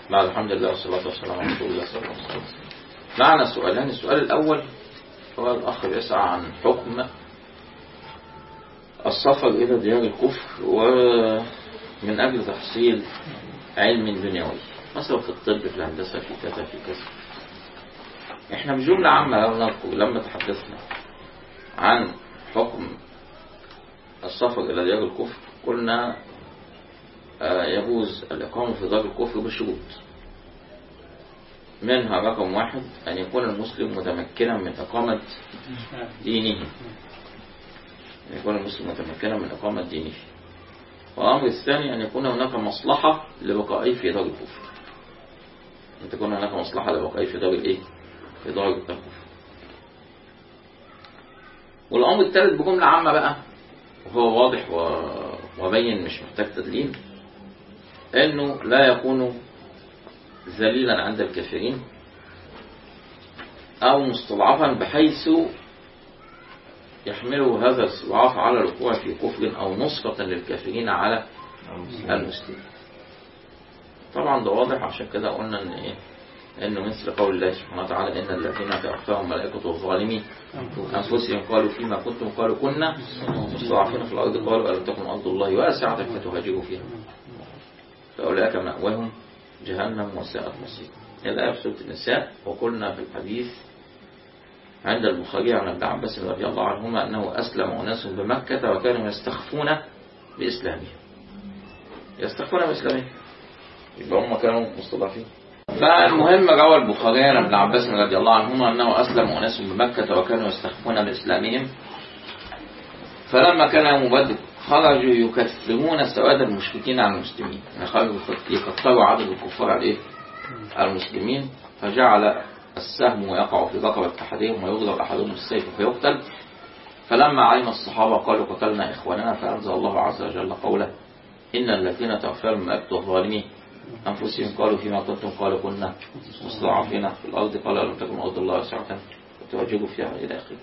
بعد الحمد لله والصلاة والسلام على رسول الله صلى الله عليه وسلم معنا سؤالان السؤال الأول هو الأخ بيسأل عن حكم السفر إلى ديار الكفر ومن أجل تحصيل علم دنيوي مثلا في الطب في الهندسة في كذا في كذا احنا بجملة عامة لو نذكر لما تحدثنا عن حكم السفر إلى ديار الكفر قلنا آه، يجوز الإقامة في دار الكفر بشروط منها رقم واحد أن يكون المسلم متمكنا من إقامة دينه أن يكون المسلم متمكنا من إقامة دينه والأمر الثاني أن يكون هناك مصلحة لبقائه في دار الكفر أن تكون هناك مصلحة لبقائه في دار الإيه؟ في دار الكفر والأمر الثالث بجملة عامة بقى وهو واضح و- وبين مش محتاج تدليل انه لا يكون ذليلا عند الكافرين او مستضعفا بحيث يحمله هذا الاستضعاف على الوقوع في كفر او نصرة للكافرين على المسلمين طبعا ده واضح عشان كده قلنا ان ايه انه مثل قول الله سبحانه وتعالى ان الذين توفاهم ملائكة الظالمين انفسهم قالوا فيما كنتم قالوا كنا مستضعفين في الارض قالوا الم تكن ارض الله واسعة فتهاجروا فيها فاولئك مأواهم جهنم وساءت مصير الآية في سورة النساء وقلنا في الحديث عند البخاري عن ابن عباس رضي الله عنهما أنه أسلم أناس بمكة وكانوا يستخفون بإسلامهم يستخفون بإسلامهم يبقى هم كانوا مستضعفين فالمهم روى البخاري عن ابن عباس رضي الله عنهما أنه أسلم أناس بمكة وكانوا يستخفون بإسلامهم فلما كان يوم بدر خرجوا يكثرون سواد المشركين على المسلمين يعني خرجوا يكثروا عدد الكفار على ايه؟ على المسلمين فجعل السهم يقع في رقبة أحدهم ويضرب أحدهم بالسيف فيقتل فلما علم الصحابة قالوا قتلنا إخواننا فأنزل الله عز وجل قوله إن الذين توفاهم ملائكة الظالمين أنفسهم قالوا فيما كنتم قالوا كنا مستضعفين في الأرض قال ألم تكن أرض الله واسعة وتواجدوا فيها إلى آخره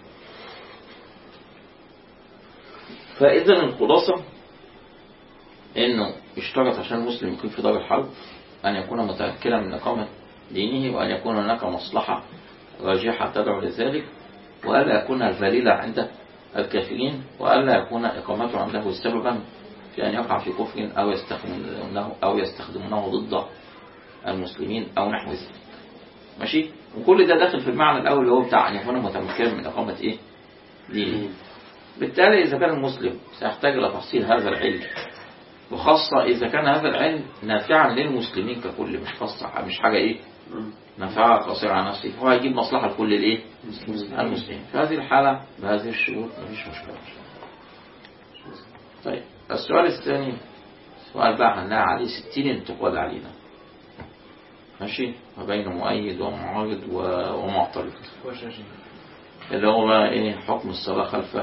فإذا الخلاصة إنه يشترط عشان المسلم يكون في دار الحرب أن يكون متمكنا من إقامة دينه وأن يكون هناك مصلحة راجحة تدعو لذلك وألا يكون ذليلا عند الكافرين وألا يكون إقامته عنده سببا في أن يقع في كفر أو يستخدمونه أو يستخدمونه ضد المسلمين أو نحو ذلك ماشي وكل ده داخل في المعنى الأول اللي هو بتاع أن يكون متمكنا من إقامة إيه دينه بالتالي إذا كان المسلم سيحتاج إلى تحصيل هذا العلم وخاصة إذا كان هذا العلم نافعا للمسلمين ككل مش خاصة مش حاجة إيه نفعها قصيرة على نفسه فهو هيجيب مصلحة لكل الإيه المسلمين في هذه الحالة بهذه الشروط مفيش مشكلة طيب السؤال الثاني سؤال بقى هنلاقي عليه ستين انتقاد علينا ماشي ما بين مؤيد ومعارض و- ومعترض اللي هو بقى ايه حكم الصلاة خلف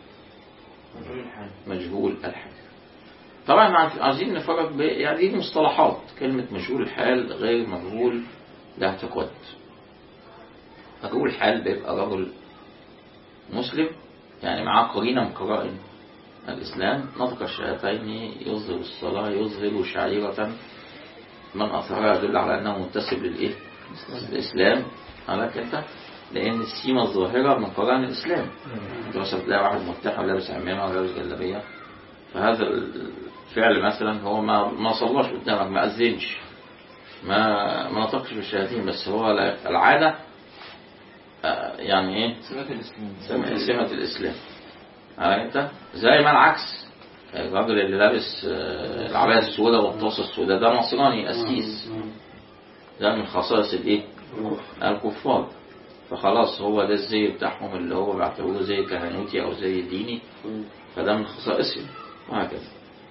مجهول الحال طبعا عايز- عايزين نفرق ب... يعني دي مصطلحات كلمة مجهول الحال غير مجهول الاعتقاد مجهول الحال بيبقى رجل مسلم يعني معاه قرينة من قرائن الإسلام نطق الشهادتين يظهر الصلاة يظهر شعيرة من أثرها يدل على أنه منتسب للإيه؟ الإسلام عارف أنت؟ لأن السيمة الظاهرة من قرآن الإسلام أنت مثلا تلاقي واحد متحد لابس عمامة ولابس جلابية فهذا الفعل مثلا هو ما ما صلاش قدامك ما أذنش ما ما نطقش بالشهادتين بس هو لا- العادة آه، يعني إيه سمات الإسلام سمة سمة الإسلام عارف أنت زي ما العكس الراجل اللي لابس آه، العباية السوداء والطاسة السوداء ده نصراني أسيس ده من خصائص الإيه؟ الكفار فخلاص هو ده الزي بتاعهم اللي هو بيعتبروه زي كهنوتي أو زي ديني فده من خصائصهم وهكذا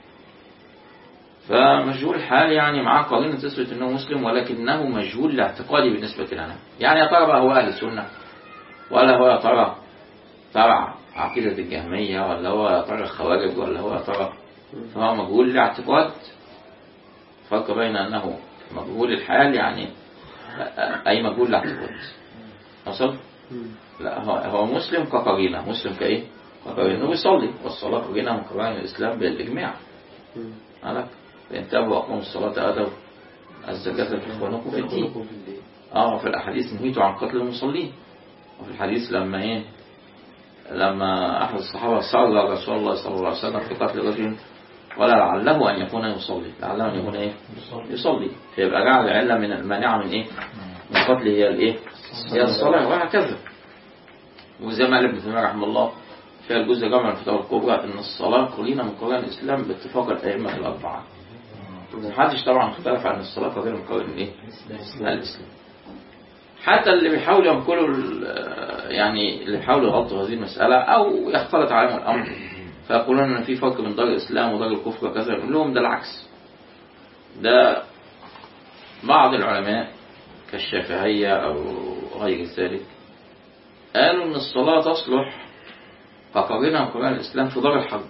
فمجهول الحال يعني معاه قرينة تثبت انه مسلم ولكنه مجهول الاعتقادي بالنسبة لنا يعني يا ترى بقى هو اهل السنة ولا هو يا ترى تبع عقيدة الجهمية ولا هو يا ترى الخوارج ولا هو يا ترى فهو مجهول الاعتقاد فرق بين انه مجهول الحال يعني اي مجهول الاعتقاد وصل؟ لا هو هو مسلم كقرينة مسلم كايه؟ كقرينة بيصلي والصلاة قرينة من قرائن الإسلام بالإجماع عارف؟ فإن تابوا وأقاموا الصلاة آتوا الزكاة في إخوانكم في الدين اه في الأحاديث نهيتوا عن قتل المصلين وفي الحديث لما ايه لما أحد الصحابة صلى رسول الله صلى الله عليه وسلم في قتل رجل ولا لعله أن يكون يصلي لعله أن يكون ايه يصلي فيبقى جعل العلة من المانعة من ايه من قتل هي الايه هي الصلاة وهكذا وزي ما قال ابن تيمية رحمه الله في الجزء جامع الفتاوى الكبرى ان الصلاة قرينة من قرآن الإسلام باتفاق الأئمة الأربعة محدش طبعا اختلف عن الصلاة قرينة من قرآن الايه الإسلام حتى اللي بيحاولوا ينقلوا ال- يعني اللي بيحاولوا يغطوا هذه المسألة أو يختلط عليهم الأمر فيقولون إن في فرق بين دار الإسلام ودار الكفر وكذا يقول لهم ده العكس ده بعض العلماء كالشافعية أو غير ذلك قالوا إن الصلاة تصلح كقرينة من قرآن الإسلام في دار الحرب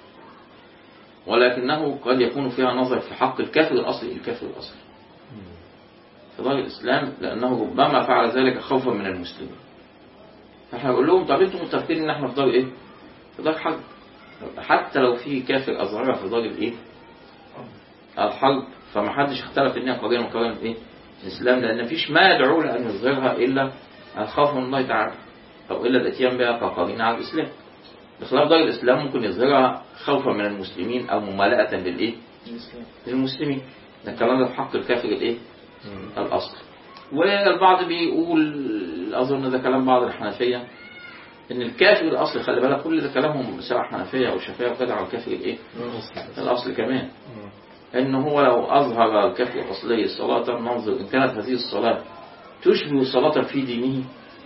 ولكنه قد يكون فيها نظر في حق الكافر الأصلي الكافر الأصلي في دار الإسلام لأنه ربما فعل ذلك خوفا من المسلمين فاحنا نقول لهم طب انتم متفقين ان احنا في دار ايه؟ في دار حرب حتى لو في كافر أظهرها في دار الايه؟ الحرب فما حدش اختلف ان هي قضيه من قضايا ايه؟ الاسلام لان مفيش ما يدعو لان يظهرها الا الخوف من الله تعالى او الا الاتيان بها كقرينه على الاسلام بخلاف دار الاسلام ممكن يظهرها خوفا من المسلمين او ممالاه للايه؟ للمسلمين ده الكلام ده في حق الكافر الايه؟ الاصل والبعض بيقول اظن ده كلام بعض الحنفيه ان الكافر الاصل خلي بالك كل ده كلامهم سواء حنفيه او شافعيه وكده على الكافر الايه؟ الاصل كمان ان هو لو اظهر الكافر الاصلي الصلاه ننظر ان كانت هذه الصلاه تشبه صلاه في دينه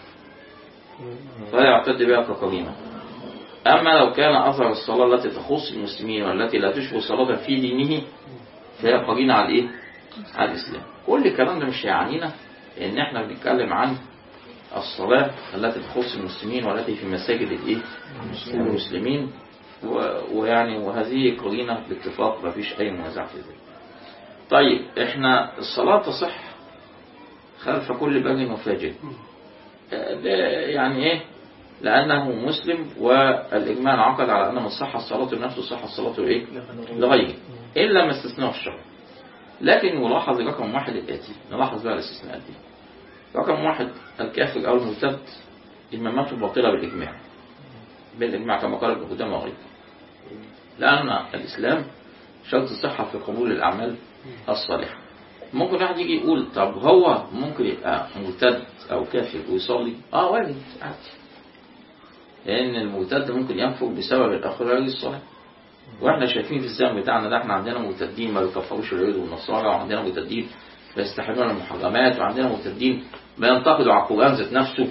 فلا يعتد بها كقرينه اما لو كان اظهر الصلاه التي تخص المسلمين والتي لا تشبه صلاه في دينه فهي قرينه على الايه؟ على الاسلام كل الكلام ده مش يعنينا ان احنا بنتكلم عن الصلاة التي تخص المسلمين والتي في مساجد الايه المسلمين و- ويعني وهذه قرينة باتفاق ما فيش اي منازع في ذلك طيب احنا الصلاة تصح خلف كل بر وفاجر آه، ده يعني ايه لانه مسلم والاجماع انعقد على ان من صح الصلاة لنفسه صح الصلاة ايه لغيره الا ما استثناه الشرع لكن نلاحظ رقم واحد الاتي نلاحظ بقى الاستثناءات دي رقم واحد الكافر أو المرتد إمامته باطلة بالإجماع بالإجماع كما قال ابن قدامة وغيره لأن الإسلام شرط الصحة في قبول الأعمال الصالحة ممكن واحد يجي يقول طب هو ممكن يبقى مرتد أو كافر ويصلي اه وارد عادي لأن المرتد ممكن يكفر بسبب الأخلاق الصالح واحنا شايفين في الزمن بتاعنا ده احنا عندنا مرتدين ما بيكفروش اليهود والنصارى وعندنا مرتدين بيستحلون المحرمات وعندنا مرتدين بينتقدوا على القرآن ذات نفسه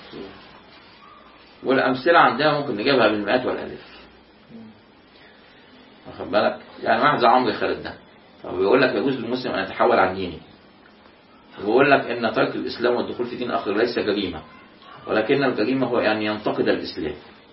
والأمثلة عندنا ممكن نجيبها بالمئات والآلاف واخد بالك يعني واحد زي عمرو خالد ده طب بيقول لك يجوز للمسلم أن يتحول عن دينه ويقول لك أن ترك الإسلام والدخول في دين آخر ليس جريمة ولكن الجريمة هو أن ينتقد الإسلام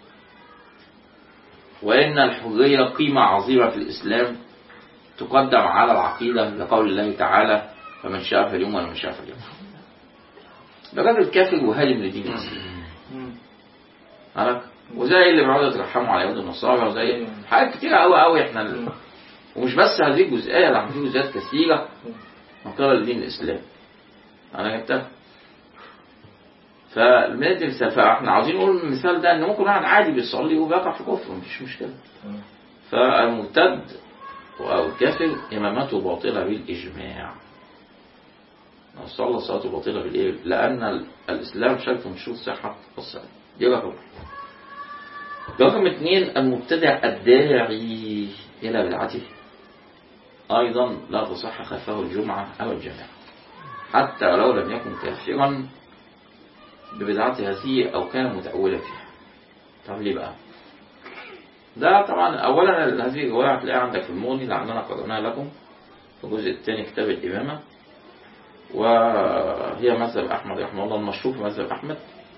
وإن الحرية قيمة عظيمة في الإسلام تقدم على العقيدة لقول الله تعالى فمن شاء فليؤمن ومن شاء فليكفر ده راجل كافر وهادم لدين الإسلام عارف وزي اللي بيقعدوا يترحموا على يهود النصارى وزي حاجات كتيرة قوي قوي احنا ال- ومش بس هذه الجزئية لا في جزئيات كثيرة مقابلة لدين الإسلام أنا جبتها فالمثال مثال فاحنا عاوزين نقول المثال ده ان ممكن واحد عادي بيصلي وبيقع في كفر مفيش مشكلة فالمرتد أو الكافر إمامته باطلة بالإجماع من صلى صلاته باطلة بالإيه؟ لأن ال- الإسلام شرط من شروط صحة الصلاة دي رقم واحد. رقم اثنين المبتدع الداعي إلى بدعته أيضا لا تصح خلفه الجمعة أو الجماعة حتى لو لم يكن كافرا ببدعته هذه أو كان متأولا فيها طب ليه بقى؟ ده طبعا أولا هذه الرواية هتلاقيها عندك في المغني لعلنا قرأناها لكم في الجزء الثاني كتاب الإمامة وهي مذهب أحمد رحمه الله المشهور في مذهب أحمد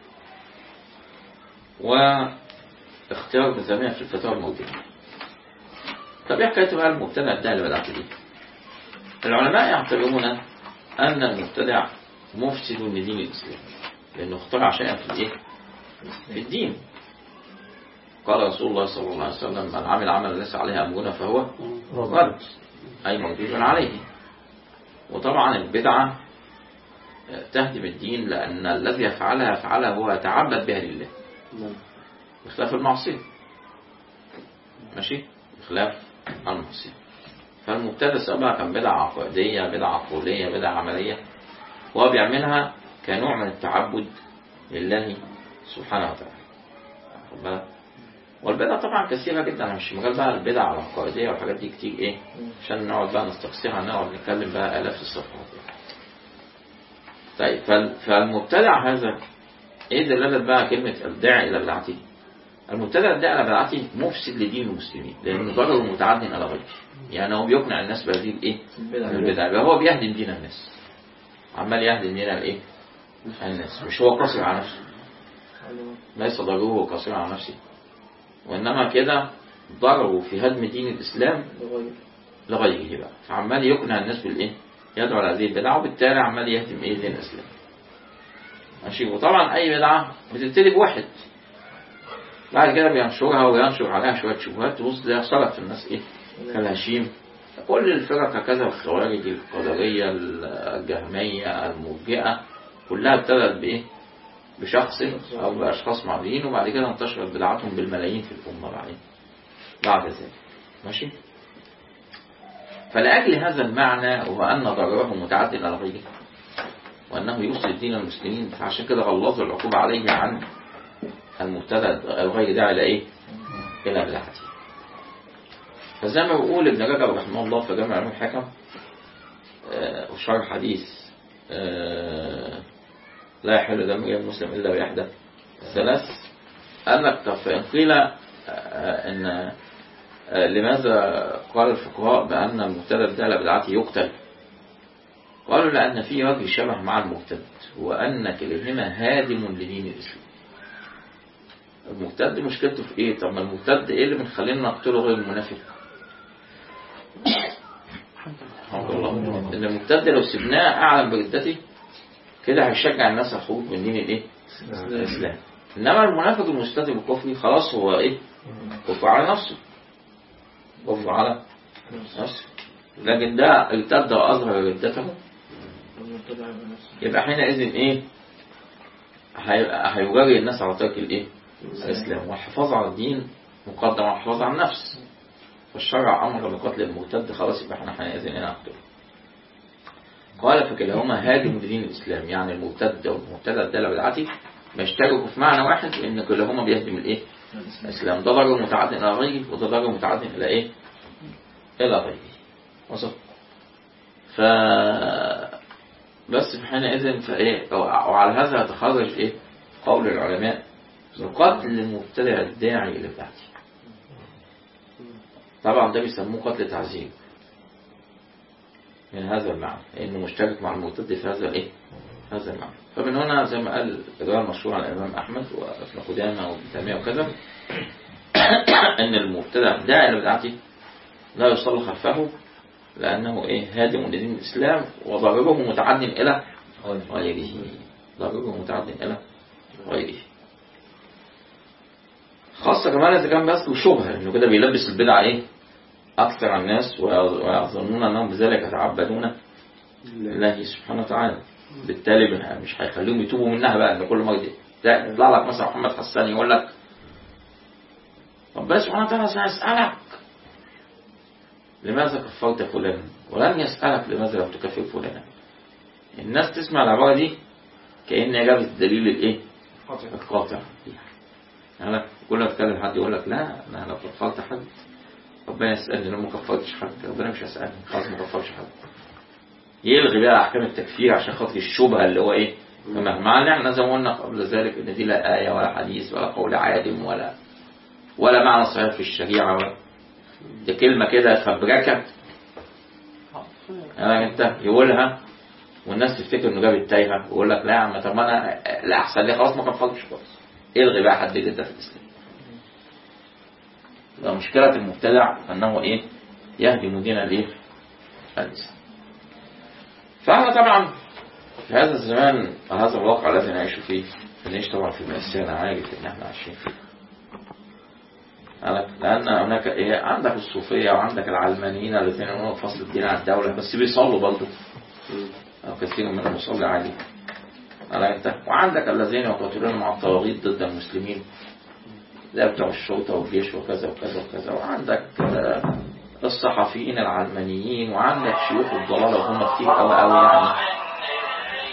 واختيار ابن تيمية في الفتاوى الموجودة طب ايه حكاية بقى المبتدع ده اللي بدعت دي؟ العلماء يعتبرون أن المبتدع مفسد لدين الإسلام لأنه اخترع شيئا في الإيه؟ في الدين قال رسول الله صلى الله عليه وسلم من عمل عملا ليس عليه أمرنا فهو رد أي مردود عليه وطبعا البدعة تهدم الدين لأن الذي يفعلها يفعلها هو يتعبد بها لله نعم بخلاف المعصية ماشي بخلاف المعصية فالمبتدع سواء بقى كان بدعة عقائدية بدعة عقولية بدعة عملية وهو بيعملها كنوع من التعبد لله سبحانه وتعالى واخد بالك؟ والبدع طبعا كثيرة جدا أنا مش مجال بقى البدع العقائدية والحاجات دي كتير ايه عشان نقعد بقى نستقصيها نقعد نتكلم بقى آلاف الصفحات يعني. طيب فال- فالمبتدع هذا ايه دلالة بقى كلمة الداعي إلى بدعته المبتدع الداعي إلى بدعته مفسد لدين المسلمين لأنه ضرر متعد إلى غيره يعني هو بيقنع الناس بهذه الايه البدع يبقى هو بيهدم دين الناس عمال يهدم دين الايه الناس مش هو قاصر على نفسه ليس ضرره قاصر على نفسه وإنما كده ضرره في هدم دين الإسلام بغير لغيره بقى فعمال يقنع الناس بالإيه يدعو على هذه البدعة وبالتالي عمال يهدم إيه دين الإسلام ماشي وطبعا أي بدعة بتبتدي بواحد بعد كده بينشرها وينشر عليها شوية شبهات تبص تلاقيها صارت في الناس إيه كالهشيم كل الفرق هكذا الخوارج القدرية الجهمية المرجئة كلها ابتدت بإيه بشخص أو بأشخاص معينين وبعد كده انتشرت بدعتهم بالملايين في الأمة بعدين بعد ذلك ماشي فلأجل هذا المعنى وأن ضرره متعد إلى غيره وأنه يفسد دين المسلمين فعشان كده غلظوا العقوبة عليه عن المبتدع الغير داعي إلى إيه؟ إلى بدعته فزي ما بيقول ابن رجب رحمه الله في جامع علوم الحكم آه، وشرح حديث آه، لا يحل دم غير المسلم إلا بإحدى ثلاث قال لك طب فإن قيل آه، إن آه، لماذا قال الفقهاء بأن المبتدع ده بدعته يقتل قالوا لأن في وجه شبه مع المرتد وأن كلهما هادم لدين الإسلام المرتد مشكلته في إيه؟ طب ما المرتد إيه اللي بنخلينا نقتله غير المنافق؟ الحمد لله إن المرتد لو سبناه أعلم بردته كده هيشجع الناس على الخروج من دين الإيه؟ الإسلام إنما المنافق المستهزئ بالكفر خلاص هو إيه؟ كفر على نفسه كفر على نفسه لكن ده ارتد وأظهر ردته المبتدع بنفسه يبقى حينئذ ايه هي- هيجري الناس على طريق الايه الاسلام والحفاظ على الدين مقدم على الحفاظ على النفس فالشرع امر بقتل المرتد خلاص يبقى احنا حينئذ هنا نقتله قال فكلاهما هادم لدين الاسلام يعني المرتد والمبتدع الداله بدعته ما يشتركوا في معنى واحد لان كلاهما بيهدم الايه الاسلام ده ضرر متعد الى غيره وده ضرر متعد الى ايه الى غيره وصل ف بس في حينئذ فايه وعلى هذا يتخرج ايه قول العلماء بقتل المبتدع الداعي الى بدعته طبعا ده بيسموه قتل تعذيب من هذا المعنى لانه مشترك مع المرتد في هذا الايه هذا المعنى فمن هنا زي ما قال الروايه المشهور عن الامام احمد وابن قدامه وابن تيميه وكذا ان المبتدع الداعي الى بدعته لا يصلى خلفه لأنه إيه هادم لدين الإسلام وضرره متعد إلى غيره ضرره متعد إلى غيره خاصة كمان إذا كان بس شبهة إنه كده بيلبس البدع إيه أكثر على الناس ويظنون أنهم بذلك يتعبدون لله سبحانه وتعالى بالتالي مش هيخليهم يتوبوا منها بقى إن كل ما يطلع لك مثلا محمد حسان يقول لك ربنا سبحانه وتعالى سيسألك لماذا كفرت فلانا ولن يسألك لماذا لم تكفر فلانا الناس تسمع العبارة دي كأن جابت الدليل الايه القاطع انا كل ما اتكلم حد يقول لك لا انا لو كفرت حد ربنا يسألني لو ما كفرتش حد ربنا مش هيسألني خلاص ما كفرش حد يلغي بقى احكام التكفير عشان خاطر الشبهه اللي هو ايه مع ان احنا زي ما قلنا قبل ذلك ان دي لا ايه ولا حديث ولا قول عالم ولا ولا معنى صحيح في الشريعه ولا دي كلمة كده فبركة يعني انت يقولها والناس تفتكر انه جاب التايهة ويقول لك لا يا عم طب ما انا لا احسن لي خلاص ما كفرتش خالص الغي بقى حد جدا في الاسلام ده مشكلة المبتدع انه ايه يهدم دين الايه الاسلام فاحنا طبعا في هذا الزمان وهذا الواقع الذي نعيش فيه بنعيش طبعا في مأساة انا عارف ان احنا عايشين فيه لأن هناك إيه عندك الصوفية وعندك العلمانيين الذين يقولون فصل الدين عن الدولة بس بيصلوا برضه أو كثير منهم يصلي عليه على انت وعندك الذين يقاتلون مع الطواغيت ضد المسلمين زي بتوع الشرطة والجيش وكذا وكذا وكذا وعندك آه، الصحفيين العلمانيين وعندك شيوخ الضلالة وهم كتير قوي قوي يعني ف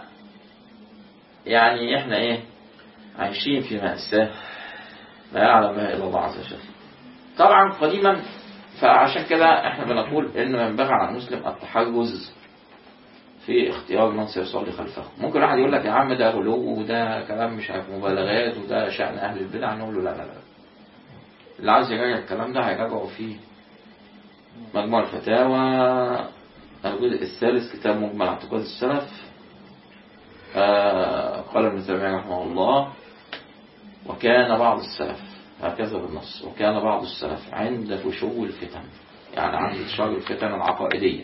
يعني احنا ايه عايشين في مأساة لا يعلم بها إلا الله عز وجل طبعا قديما فعشان كده احنا بنقول انه ينبغي على المسلم التحرز في اختيار من سيصلي خلفه ممكن واحد يقول لك يا عم ده غلو وده كلام مش عارف مبالغات وده شأن أهل البدع نقول له لا لا لا اللي عايز يراجع الكلام ده هيراجعه في مجموع الفتاوى الجزء الثالث كتاب مجمل اعتقاد السلف آه قال ابن تيمية رحمه الله وكان بعض السلف هكذا بالنص وكان بعض السلف عند فشو الفتن يعني عند انتشار الفتن العقائدية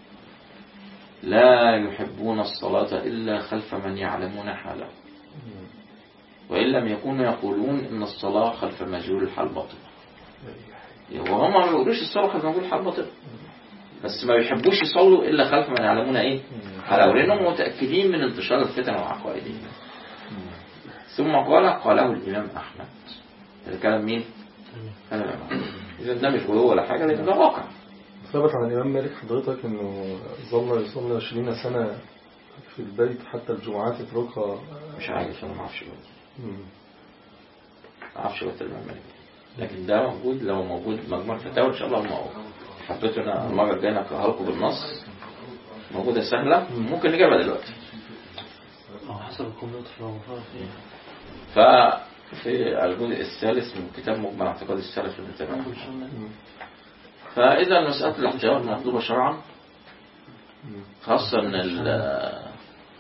لا يحبون الصلاة إلا خلف من يعلمون حاله وإن لم يكونوا يقولون إن الصلاة خلف مجهول الحال باطل وهم ما بيقولوش الصلاة خلف مجهول الحال باطل بس ما بيحبوش يصلوا إلا خلف من يعلمون إيه حاله لأنهم متأكدين من انتشار الفتن العقائدية ثم قال قاله الإمام أحمد هذا كلام مين؟ كلام الإمام أحمد إذا ده مش غلو ولا حاجة لأن ده واقع ثبت عن الإمام مالك حضرتك إنه ظل يصلي 20 سنة في البيت حتى الجمعات يتركها مش عارف أنا ما أعرفش بقى. مم. ما أعرفش بقى الإمام مالك لكن ده موجود لو موجود مجموع الفتاوى إن شاء الله ما حبيت أنا المرة الجاية أقراها لكم بالنص موجودة سهلة ممكن نجيبها دلوقتي أو حسب الكمبيوتر لو مفرغ فيه ففي الجزء الثالث من كتاب مجمل اعتقاد السلف ابن تيمية مم. فإذا مسألة الاحتياط مطلوبة شرعا مم. خاصة أن ال-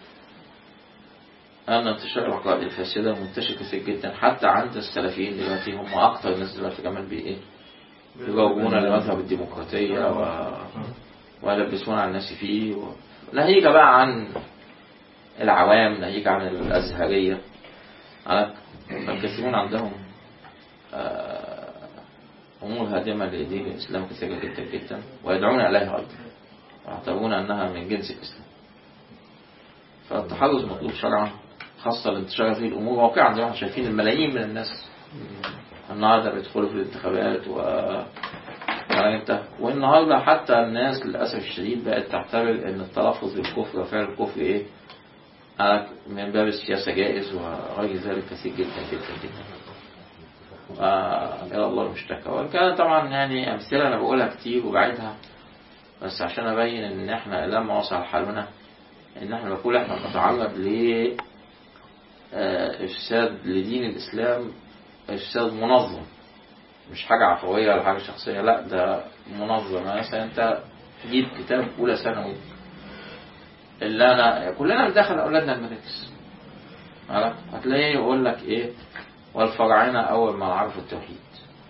أن انتشار العقائد الفاسدة منتشر كثير جدا حتى عند السلفيين دلوقتي هم أكثر الناس دلوقتي كمان بإيه؟ يجاوبون لمذهب الديمقراطية و... ويلبسون على الناس فيه و... ناهيك بقى عن العوام ناهيك عن الأزهرية على الكثيرون عندهم آه، أمور هادمة لدين الإسلام كثيرة جدا جدا ويدعون إليها أيضا ويعتبرون أنها من جنس الإسلام فالتحرز مطلوب شرعا خاصة الانتشار هذه الأمور واقعا زي ما احنا شايفين الملايين من الناس النهارده بيدخلوا في الانتخابات و يعني انت والنهارده حتى الناس للاسف الشديد بقت تعتبر ان التلفظ بالكفر وفعل الكفر ايه آه، من باب السياسه جائز وغير ذلك كثير جدا جدا جدا آه، الى الله المشتكى وان كان طبعا يعني امثله انا بقولها كتير وبعيدها بس عشان ابين ان احنا لما وصل حالنا ان احنا بقول احنا بنتعرض ل آه، افساد لدين الاسلام افساد منظم مش حاجة عفوية ولا حاجة شخصية لا ده منظم مثلا انت تجيب كتاب اولى ثانوي اللي انا كلنا بندخل اولادنا المدارس عارف؟ هتلاقيه يقول لك ايه والفراعنة اول ما عرفوا التوحيد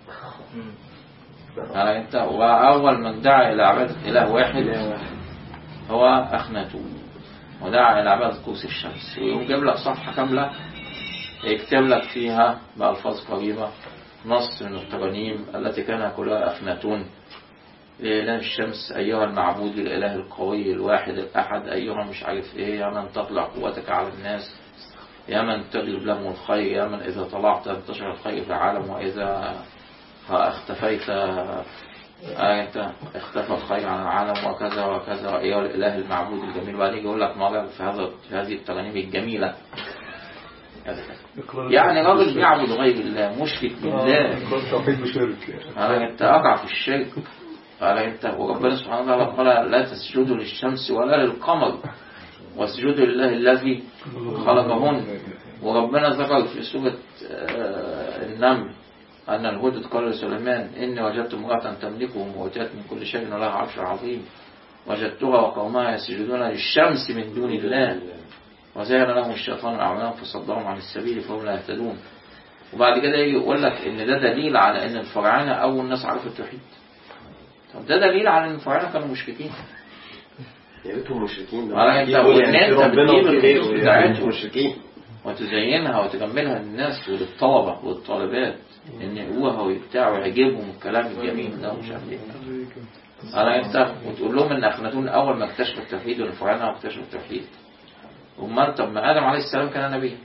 يعني انت واول من دعا الى عبادة اله واحد هو اخناتون ودعا الى عبادة كرسي الشمس ويجيب لك صفحة كاملة يكتب لك فيها بألفاظ قريبة نص من الترانيم التي كان يقولها أخناتون لإله الشمس أيها المعبود الإله القوي الواحد الأحد أيها مش عارف إيه يا من تطلع قوتك على الناس يا من تجلب لهم الخير يا من إذا طلعت انتشر الخير في العالم وإذا اختفيت آه، أنت اختفى الخير عن العالم وكذا وكذا أيها الإله المعبود الجميل وبعدين يقول لك مرة في هذا في هذه الترانيم الجميلة كذا كذا. إقرار يعني راجل التوحيد بيعبد غير الله مشرك آه، بالله إقرار التوحيد بشرك يعني. قال انت اقع في الشرك قال انت وربنا سبحانه وتعالى قال لا تسجدوا للشمس ولا للقمر واسجدوا لله الذي خلقهن وربنا ذكر في سورة آه، النمل أن الهدد قال لسليمان إني وجدت امرأة تملكهم وأتيت من كل شيء ولها عرش عظيم وجدتها وقومها يسجدون للشمس من دون الله وزين لهم الشيطان أعمالهم فصدهم عن السبيل فهم لا يهتدون وبعد كده يجي يقول لك ان ده دليل على ان الفراعنه اول ناس عرفوا التوحيد طب ده دليل على ان الفراعنه كانوا مشركين يا ريتهم مشركين ولا انت يقول وان يعني انت ربنا بتجيب وفي غيره النصوص يعني بتاعتهم مشركين وتزينها وتجملها للناس وللطلبه والطالبات ان يقوها ويبتاع ويعجبهم الكلام الجميل ده ومش عارف ايه انا انت وتقول لهم ان اخناتون اول ما اكتشف التوحيد والفراعنه اكتشفوا التوحيد امال طب ما ادم عليه السلام كان نبي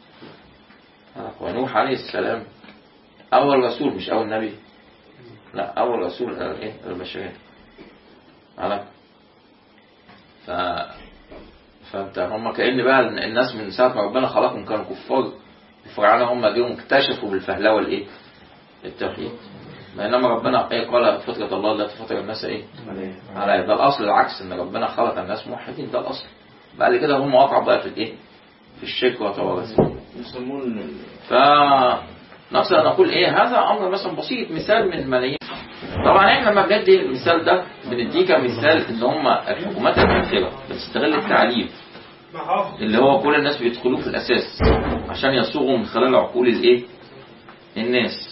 ونوح عليه السلام اول رسول مش اول نبي لا اول رسول ايه البشريه على ف فانت هم كأن بقى الناس من ساعه ما ربنا خلقهم كانوا كفار الفراعنه هم جم اكتشفوا بالفهلوه الايه التوحيد بينما ربنا ايه قال فطرة الله التي فطر الناس ايه على ده الاصل العكس ان ربنا خلق الناس موحدين ده الاصل بعد كده هم وقعوا بقى في الايه في الشرك وتوارثوا يسمون ف نقصد ان نقول ايه هذا امر مثلا بسيط مثال من ملايين طبعا احنا لما بندي المثال ده بنديه كمثال ان هم الحكومات الكافره بتستغل التعليم اللي هو كل الناس بيدخلوه في الاساس عشان يصوغوا من خلال عقول الايه الناس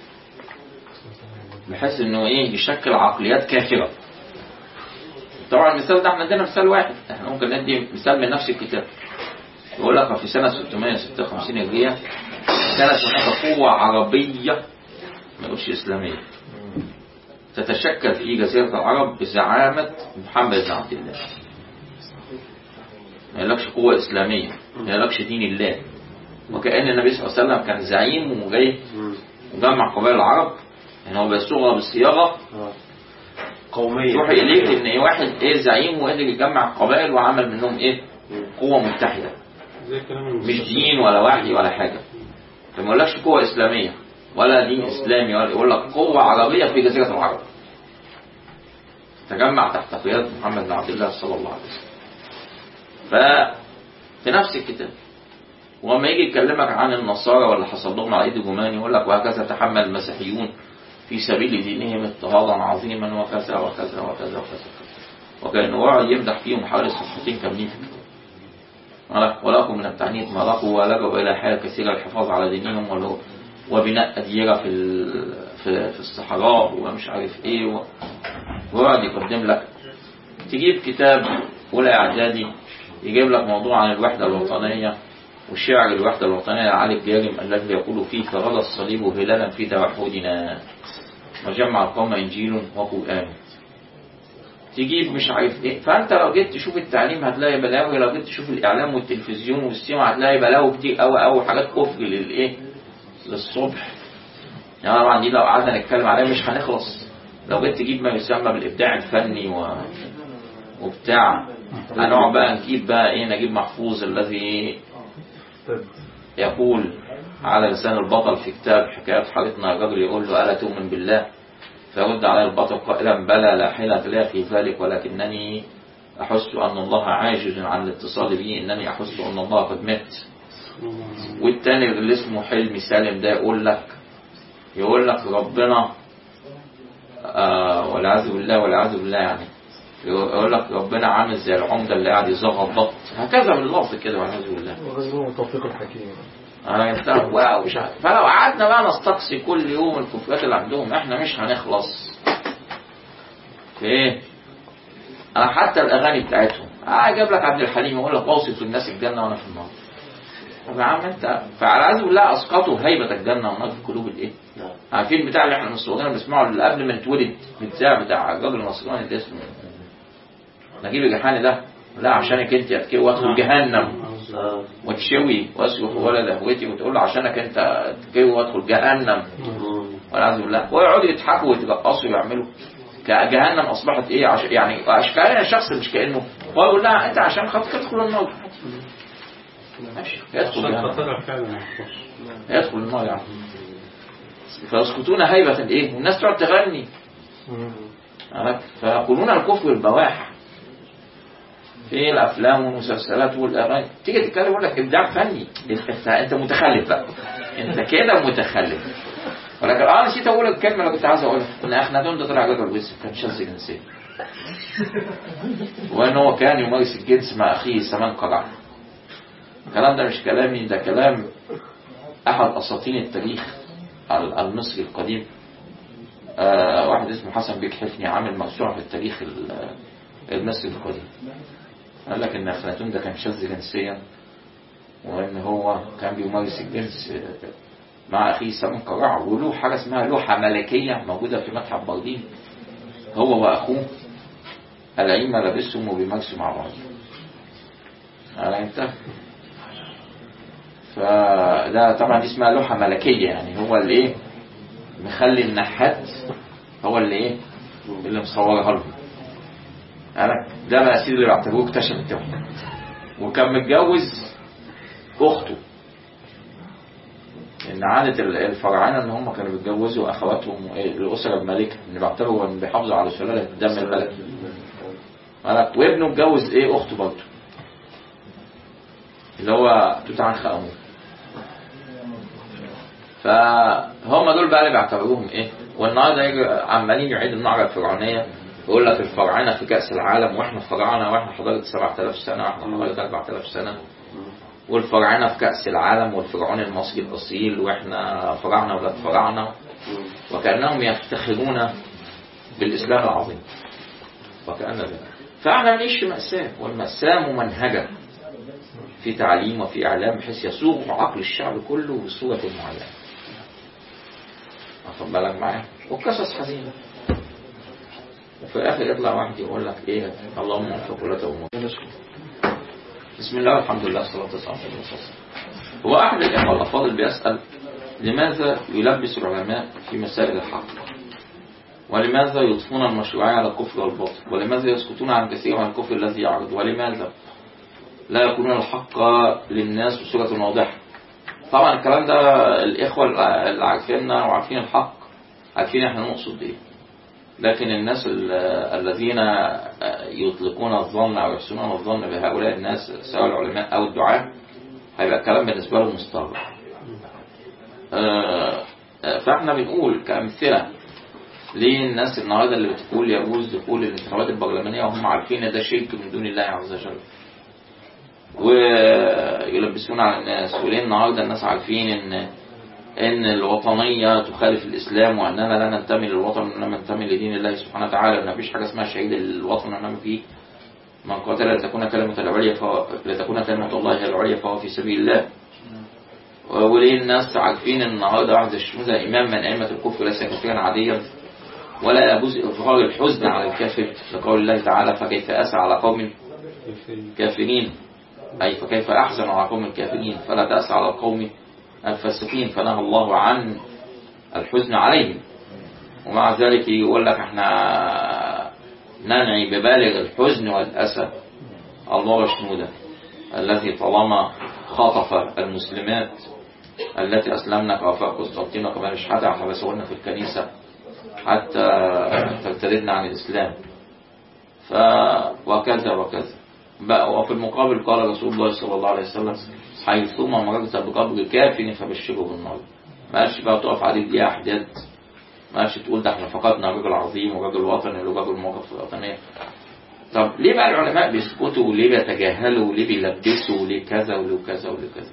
بحيث انه ايه يشكل عقليات كافره طبعا المثال ده احنا عندنا مثال واحد احنا ممكن ندي مثال من نفس الكتاب يقول لك في سنة 656 هجرية كانت هناك قوة عربية ما يقولش إسلامية تتشكل في جزيرة العرب بزعامة محمد بن عبد الله ما يقولكش قوة إسلامية ما يقولكش دين الله وكأن النبي صلى الله عليه وسلم كان زعيم وجاي وجمع قبائل العرب يعني هو بيصوغها بالصياغة قومية تروح إليك إن إيه واحد إيه زعيم وقدر يجمع القبائل وعمل منهم إيه قوة متحدة زي كلام مش دين ولا وحي ولا حاجة فما يقولكش قوة إسلامية ولا دين إسلامي ولا يقول لك قوة عربية في جزيرة العرب تجمع تحت قيادة محمد بن عبد الله صلى الله عليه وسلم ففي نفس الكتاب ولما يجي يكلمك عن النصارى واللي حصل لهم على ايد جماني يقول لك وهكذا تحمل المسيحيون في سبيل دينهم اضطهادا عظيما وكذا وكذا وكذا وكذا وكان وقعد يمدح فيهم حوالي صفحتين كاملين في الكتاب ولكم من التعنيف ما لقوا ولجوا إلى حياة كثيرة الحفاظ على دينهم ولو وبناء أديرة في ال- في في الصحراء ومش عارف إيه و- ويقعد يقدم لك تجيب كتاب أولى إعدادي يجيب لك موضوع عن الوحدة الوطنية وشعر الوحدة الوطنية لعلي الجارم الذي يقول فيه فرض الصليب هلالا في توحدنا وجمع القوم إنجيل وقرآن تجيب مش عارف ايه فانت لو جيت تشوف التعليم هتلاقي بلاوي لو جيت تشوف الاعلام والتلفزيون والسينما هتلاقي بلاوي كتير قوي قوي حاجات كفر للايه للصبح يعني طبعا دي لو قعدنا نتكلم عليها مش هنخلص لو جيت تجيب ما يسمى بالابداع الفني و... وبتاع هنقعد بقى نجيب بقى ايه نجيب محفوظ الذي يقول على لسان البطل في كتاب حكايات حارتنا الرجل يقول له ألا تؤمن بالله فيرد عليه البطل قائلا بلى لا حيلة لي في ذلك ولكنني أحس أن الله عاجز عن الاتصال بي إنني أحس أن الله قد مات والتاني اللي اسمه حلمي سالم ده يقول لك يقول لك ربنا آه والعياذ بالله والعياذ بالله يعني يقول لك ربنا عامل زي العمدة اللي قاعد يزغط بط هكذا باللفظ كده والعياذ بالله وغزوه التوفيق الحكيم انا جبتها واو مش عارف. فلو قعدنا بقى نستقصي كل يوم الكفرات اللي عندهم احنا مش هنخلص في ايه انا حتى الاغاني بتاعتهم اه جاب لك عبد الحليم يقول لك اوصف الناس الجنه وانا في النار طب يا عم انت فعلى بالله اسقطوا هيبه الجنه والنار في قلوب الايه عارفين البتاع اللي احنا مصورينه بنسمعه اللي قبل ما نتولد البتاع بتاع الراجل النصراني ده اسمه نجيب الجحاني ده لا عشانك انت اتكي وادخل جهنم وتشوي واصرخ ولا لهوتي وتقول له عشانك انت تجي وادخل جهنم والعياذ بالله ويقعدوا يضحكوا ويترقصوا ويعملوا ك- جهنم اصبحت ايه عش... يعني عش... كأن الشخص مش كانه هو يقول لها انت عشان خاطر تدخل النار ماشي يدخل عشان جهنم خاطرها فعلا ما يخش يدخل النار يعني فيسقطون هيبة الايه والناس تقعد تغني عرفت؟ فيقولون الكفر البواح في الافلام والمسلسلات والاغاني تيجي تتكلم يقول لك ابداع فني انت انت متخلف بقى انت كده متخلف ولكن اه نسيت اقول الكلمه اللي كنت عايز اقولها ان اخناتون ده طلع رجل بس كان شاذ جنسيا وان هو كان يمارس الجنس مع اخيه سمان قرع الكلام ده مش كلامي ده كلام احد اساطين التاريخ ال- المصري القديم آه واحد اسمه حسن بيك حفني عامل موسوعه في التاريخ ال- المصري القديم قال لك ان اخناتون ده كان شاذ جنسيا وان هو كان بيمارس الجنس مع اخيه سامون قراع وله حاجه اسمها لوحه ملكيه موجوده في متحف بردين هو واخوه العين ملابسهم وبيمارسوا مع بعض على انتهى فده طبعا دي اسمها لوحة ملكية يعني هو اللي ايه مخلي النحات هو اللي ايه اللي مصورها لهم أنا ده بقى سيدي اللي بيعتبروه اكتشف التوحيد وكان متجوز اخته ان عادة ال- الفراعنة ان هم كانوا بيتجوزوا اخواتهم إيه، الاسرة الملكة ان بيعتبروا ان بيحافظوا على سلالة الدم الملكي مالك؟ وابنه اتجوز ايه اخته برضه اللي هو توت عنخ امون فهم دول بقى اللي بيعتبروهم ايه والنهارده يجي عمالين يعيدوا النعرة الفرعونية يقول لك الفراعنة في كأس العالم واحنا فراعنة واحنا حضارة 7000 سنة واحنا حضارة 4000 سنة والفراعنة في كأس العالم والفرعون المصري الأصيل واحنا فراعنة ولاد فراعنة وكأنهم يفتخرون بالإسلام العظيم وكأن ذلك فاحنا بنعيش في مأساة والمأساة ممنهجة في تعليم وفي إعلام بحيث يسوق عقل الشعب كله بصورة معينة واخد بالك معايا والقصص حزينة وفي الآخر يطلع واحد يقول لك إيه اللهم وفق ولا تؤمر بسم الله والحمد لله والصلاة والسلام على رسول الله هو أحد الإخوة الأفاضل بيسأل لماذا يلبس العلماء في مسائل الحق ولماذا يضفون المشروعية على الكفر والباطل ولماذا يسكتون عن كثير من الكفر الذي يعرض ولماذا لا يكونون الحق للناس بصورة واضحة طبعا الكلام ده الإخوة اللي عارفيننا وعارفين الحق عارفين احنا نقصد ايه لكن الناس ال- الذين يطلقون الظن أو يحسنون الظن بهؤلاء الناس سواء العلماء أو الدعاة هيبقى الكلام بالنسبة لهم مستغرب آه، آه، فاحنا بنقول كأمثلة ليه الناس النهارده اللي بتقول يجوز دخول الانتخابات البرلمانية وهم عارفين ان ده شرك من دون الله عز وجل ويلبسون على الناس وليه النهارده الناس عارفين ان ان الوطنيه تخالف الاسلام واننا لا ننتمي للوطن وانما ننتمي لدين الله سبحانه وتعالى وان مفيش حاجه اسمها شهيد الوطن وانما فيه من قاتل لتكون كلمه العليا فهو لتكون كلمه الله هي العليا فهو في سبيل الله وليه الناس عارفين ان النهارده واحد الشموذة امام من ائمه الكفر ليس كافرا عاديا ولا يجوز اظهار الحزن على الكافر لقول الله تعالى فكيف اسى على قوم كافرين أي فكيف أحزن على قوم الكافرين فلا تأس على القوم الفاسقين فنهى الله عن الحزن عليهم ومع ذلك يقول لك احنا ننعي ببالغ الحزن والأسى الله شنودة الذي طالما خاطف المسلمات التي أسلمنا كوفاء قسطنطين وكمان الشهادة حبسوهن في الكنيسة حتى ترتددن عن الإسلام ف وكذا وكذا بقى وفي المقابل قال رسول الله صلى الله عليه وسلم حيثما مررت بقبر كافر فبشره بالنار ما قالش بقى تقف عليه دي احداد ما قالش تقول ده احنا فقدنا راجل عظيم وراجل وطني وراجل موقف وطنية طب ليه بقى العلماء بيسكتوا وليه بيتجاهلوا وليه بيلبسوا وليه كذا وليه كذا وليه كذا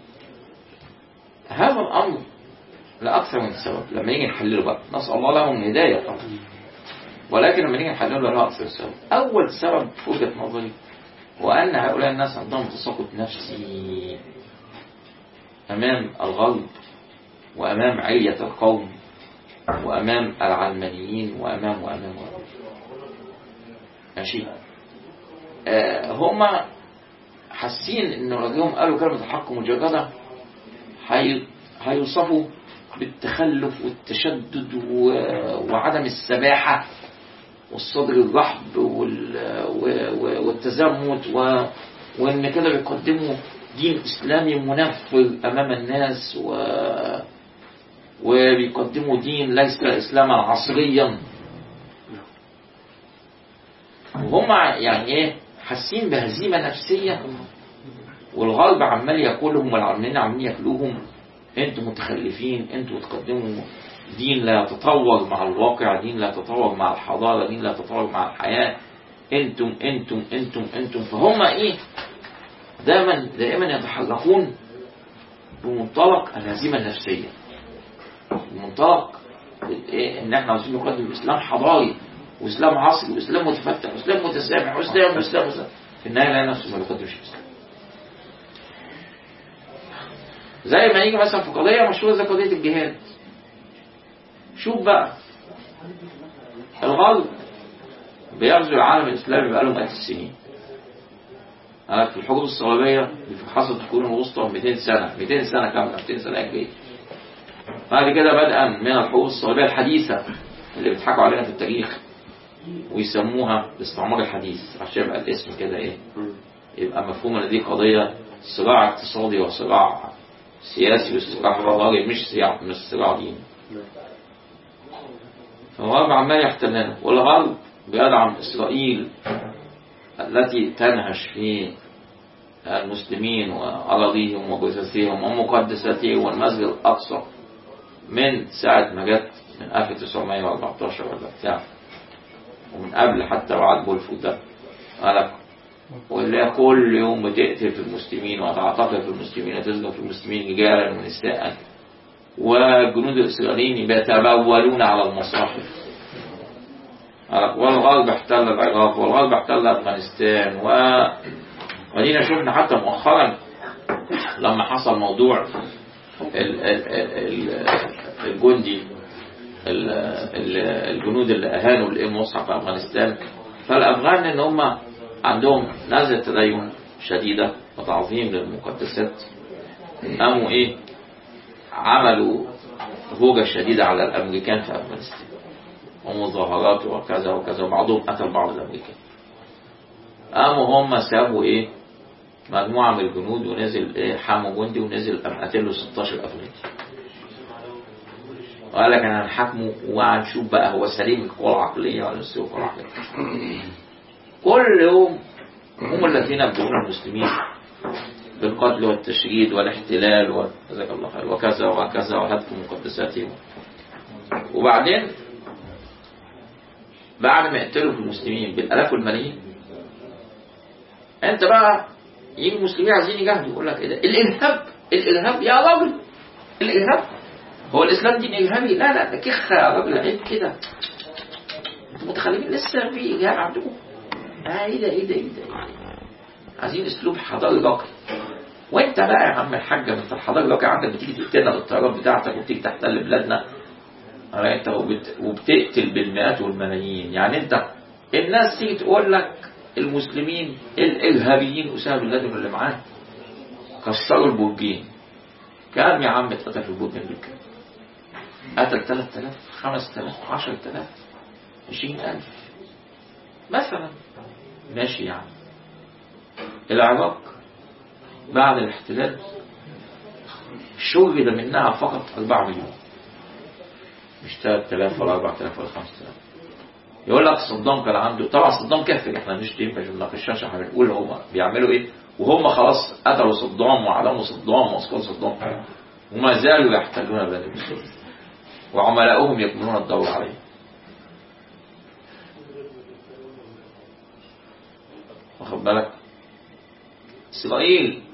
هذا الامر لاكثر من سبب لما نيجي نحلله بقى نسال الله لهم الهدايه طبعا ولكن لما نيجي نحلله له اكثر سبب اول سبب في وجهه نظري وأن هؤلاء الناس عندهم تساقط نفسي أمام الغرب وأمام علية القوم وأمام العلمانيين وأمام وأمام وأمام ماشي آه هما حاسين إن لو جم قالوا كلمة الحق مجردة هي- هيوصفوا بالتخلف والتشدد و- وعدم السباحة والصدر الرحب وال- و- و- والتزمت و... وان كده بيقدموا دين اسلامي منفر امام الناس و... وبيقدموا دين ليس اسلاما عصريا وهم يعني ايه حاسين بهزيمه نفسيه والغرب عمال ياكلهم والعلمانيين عمالين ياكلوهم انتوا متخلفين انتوا بتقدموا دين لا يتطور مع الواقع دين لا يتطور مع الحضارة دين لا يتطور مع الحياة انتم انتم انتم انتم فهم ايه دائما دائما يتحركون بمنطلق الهزيمة النفسية بمنطلق إيه ان احنا عاوزين نقدم اسلام حضاري واسلام عصري واسلام متفتح واسلام متسامح واسلام واسلام واسلام في النهاية لا نفسه ما بيقدمش اسلام زي ما يجي مثلا في قضية مشهورة زي قضية الجهاد شوف بقى الغرب بيغزو العالم الإسلامي بقالهم مئات السنين آه، في الحروب الصليبية في حصلت في القرون الوسطى 200 سنة 200 سنة كاملة 200 سنة كبيرة بعد كده بدءا من الحروب الصليبية الحديثة اللي بيضحكوا علينا في التاريخ ويسموها الاستعمار الحديث عشان يبقى الاسم كده ايه يبقى مفهوم ان دي قضية صراع اقتصادي وصراع سياسي وصراع حضاري مش صراع مش صراع ديني فالغرب عمال يحتلنا والغرب بيدعم إسرائيل التي تنهش في المسلمين وأراضيهم وجثثهم ومقدساتهم والمسجد الأقصى من ساعة ما جت من 1914 ولا بتاع ومن قبل حتى وعد بولفوت ده قالك واللي هي كل يوم بتقتل في المسلمين وتعتقل في المسلمين وتسجن في المسلمين رجالا ونساء والجنود الإسرائيليين بيتبولون على المصاحف والغرب احتل العراق والغرب احتل أفغانستان و ودينا شفنا حتى مؤخرا لما حصل موضوع ال- ال- ال- الجندي ال- ال- الجنود اللي أهانوا الإم مصحف في أفغانستان فالأفغان إن هم عندهم نزعة تدين شديدة وتعظيم للمقدسات قاموا إيه عملوا هوجة شديدة على الأمريكان في أفغانستان ومظاهرات وكذا وكذا وبعضهم قتل بعض الأمريكان قاموا هم سابوا إيه مجموعة من الجنود ونزل إيه حاموا جندي ونزل قام قتل له 16 أفريقي وقال لك أنا هنحاكمه وهنشوف بقى هو سليم القوى العقلية ولا مش سليم القوى العقلية كل يوم هم الذين يبدون المسلمين بالقتل والتشريد والاحتلال وجزاك الله خير وكذا وكذا وهتك مقدساتهم وبعدين بعد ما يقتلوا في المسلمين بالالاف والملايين انت بقى يجي المسلمين عايزين يجاهدوا يقول لك ايه ده الارهاب الارهاب يا راجل الارهاب هو الاسلام دين ارهابي لا لا ده كخه يا راجل عيب كده انتوا متخيلين لسه في ارهاب عندكم آه ايه ده ايه ده ايه ده, إيه ده؟ عايزين اسلوب حضاري راقي وانت بقى يا عم الحاج انت الحضاره الراقي عندك بتيجي تقتلنا بالطيارات بتاعتك وبتيجي تحتل بلادنا آه، انت وبت... وبتقتل بالمئات والملايين يعني انت الناس تيجي تقول لك المسلمين الارهابيين اسامه بن لادن اللي معاه كسروا البرجين كام يا عم اتقتل في البرجين دول كام؟ قتل 3000 5000 10000 20000 مثلا ماشي يعني العراق بعد الاحتلال شرد منها فقط 4 مليون مش 3000 ولا 4000 ولا 5000 يقول لك صدام كان عنده طبعا صدام كافر احنا مش مش بنناقشهاش احنا بنقول هم بيعملوا ايه وهم خلاص قتلوا صدام وعلموا صدام واسقطوا صدام وما زالوا يحتلون بلاد المسلمين وعملاؤهم يكملون الدور عليه واخد بالك اسرائيل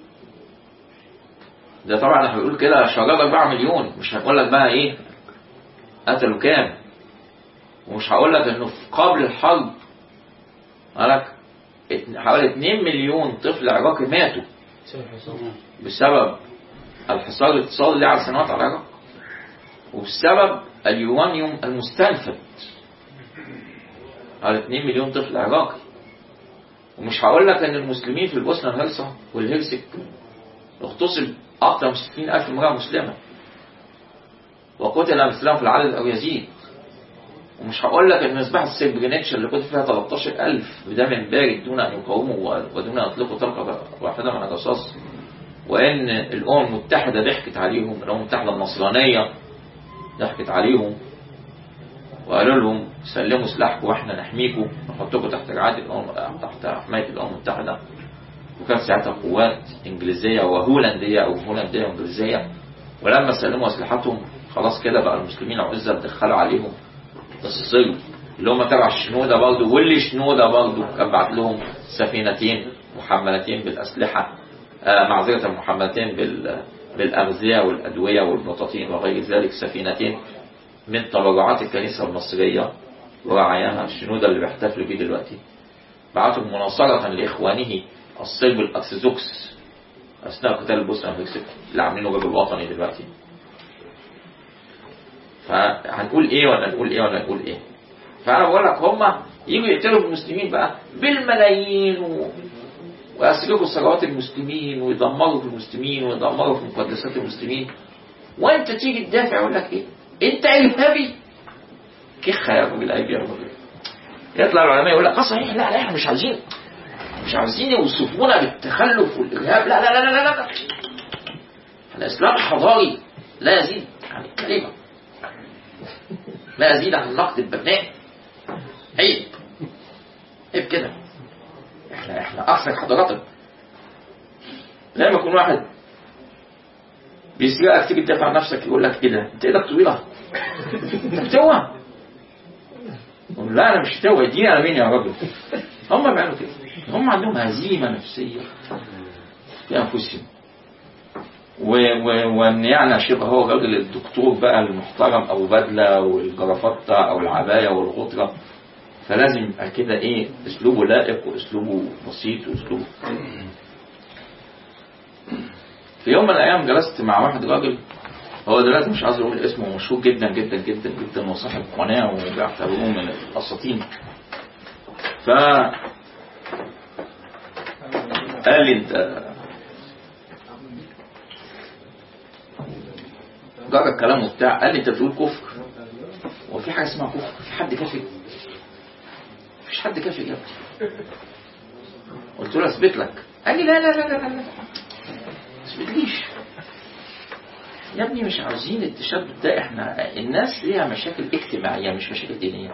ده طبعا احنا بنقول كده شغال 4 مليون مش هنقول لك بقى ايه قتلوا كام ومش هقول لك انه في قبل الحرب قالك ات- حوالي 2 مليون طفل عراقي ماتوا بسبب الحصار الاقتصادي اللي على سنوات على العراق وبسبب اليورانيوم المستنفد على 2 مليون طفل عراقي ومش هقول لك ان المسلمين في البوسنه والهرسك والهرسك اغتصب اكثر من 60 الف امراه مسلمه وقتل مثلهم في العدد او يزيد ومش هقول لك ان مذبحة السيبرينيتش اللي قتل فيها 13000 بدم بارد دون ان يقاوموا ودون ان يطلقوا طلقه واحده من الرصاص وان الامم المتحده ضحكت عليهم الامم المتحده النصرانيه ضحكت عليهم وقالوا لهم سلموا سلاحكم واحنا نحميكم نحطكم تحت رعايه الامم تحت حمايه الامم المتحده وكان ساعتها قوات انجليزيه وهولنديه او هولنديه وانجليزيه ولما سلموا اسلحتهم خلاص كده بقى المسلمين عزة دخلوا عليهم الصلب اللي هم تبع الشنودة برضه واللي شنودة برضه كان بعت لهم سفينتين محملتين بالأسلحة آه معذرة محملتين بال بالأغذية والأدوية والبطاطين وغير ذلك سفينتين من تبرعات الكنيسة المصرية ورعاياها الشنودة اللي بيحتفلوا بيه دلوقتي بعتهم مناصرة لإخوانه الصلب الأرثوذكس أثناء قتال البوسنة والهرسك اللي عاملينه رجل وطني دلوقتي فهنقول ايه ولا نقول ايه ولا نقول ايه فانا بقول لك هم يجوا يقتلوا في المسلمين بقى بالملايين و... ويسرقوا ثروات المسلمين ويدمروا في المسلمين ويدمروا في مقدسات المسلمين وانت تيجي تدافع يقول لك ايه انت ارهابي كخ يا ابو بالعيب يا ابو يطلع العلماء يقول لك اه صحيح لا لا احنا مش عايزين مش عايزين يوصفونا بالتخلف والارهاب لا لا لا لا لا لا الاسلام حضاري لا يزيد عن الكلمه لا يزيد عن النقد البناء عيب عيب كده احنا احنا احسن حضارات لما يكون واحد بيسرقك تيجي تدافع عن نفسك يقول لك ايه ده انت ايدك طويله انت بتوه يقول لا انا مش توه اديني على مين يا راجل هم بيعملوا كده هم عندهم هزيمه نفسيه في انفسهم و- و- وان يعني شبه هو الراجل الدكتور بقى المحترم ابو بدله والجرافطه او العبايه والغطره فلازم يبقى كده ايه اسلوبه لائق واسلوبه بسيط واسلوبه في يوم من الايام جلست مع واحد راجل هو دلوقتي مش عايز اقول اسمه مشهور جدا جدا جدا جدا وصاحب قناه وبيعتبروه من الاساطين ف قال لي انت جرى الكلام وبتاع قال لي انت بتقول كفر وفي حاجه اسمها كفر في حد كافر مفيش حد كافر يا ابني قلت له اثبت لك قال لي لا لا لا لا لا, لا. اثبتليش يا ابني مش عاوزين التشدد ده احنا الناس ليها مشاكل اجتماعيه مش مشاكل دينيه